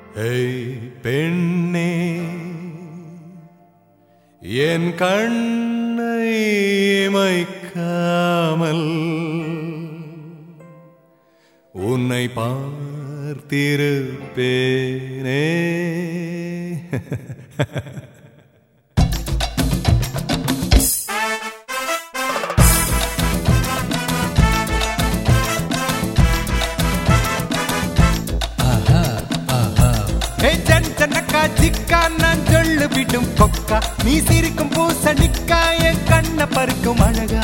ஏய் பெண்ணே என் கண்ணை மைக்காமல் உன்னை பார்த்திருப்பேனே ஏ ஜன் ஜனக்கா ஜிக்கா நான் சொல்லு விடும் கொக்கா நீ சிரிக்கும் பூசணிக்கா என் கண்ண பறிக்கும் அழகா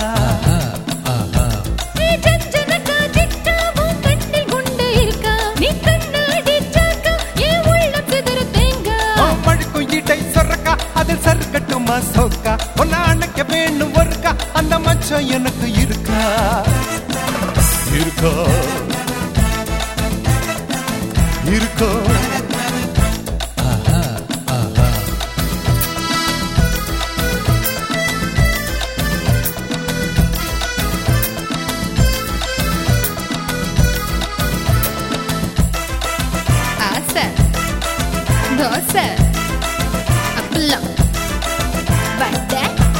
நீ ஜஞ்சனக்கா ஜிக்கா உன் கண்ணில் குண்டு இருக்கா நீ கண்ணு அடிச்சாக்கா என் உள்ளம் சிதற தேங்கா ஓ, பழுக்கும் இடை சொரக்கா அதில் சறுக்கட்டுமா சொக்கா உன்னை அணைக்க வேணும் ஒருக்கா அந்த மச்சம் எனக்கு இருக்கா இருக்கா இருக்கா ஆசை தோசை அப்பளம் வடை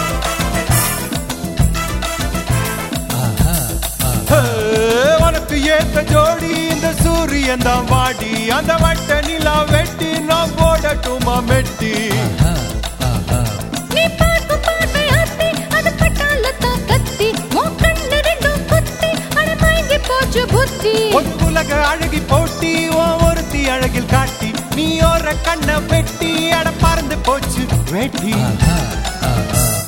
ஹே, உனக்கு ஏத்த ஜோடி இந்த சூரியன் தான் வாடி அந்த வட்ட நிலா வெட்டி நான் போடட்டுமா மெட்டி நீ பார்க்கும் பார்வை ஆத்தி அது பட்டாளத்தான் கத்தி உன் கண்ணு ரெண்டும் குத்தி அட மயங்கி போச்சு புத்தி ஒரு உலக அழகி போட்டி ஓ ஒருத்தி அழகில் காட்டி நீ ஒரு கண்ண வெட்டி அட பறந்து போச்சு வெட்டி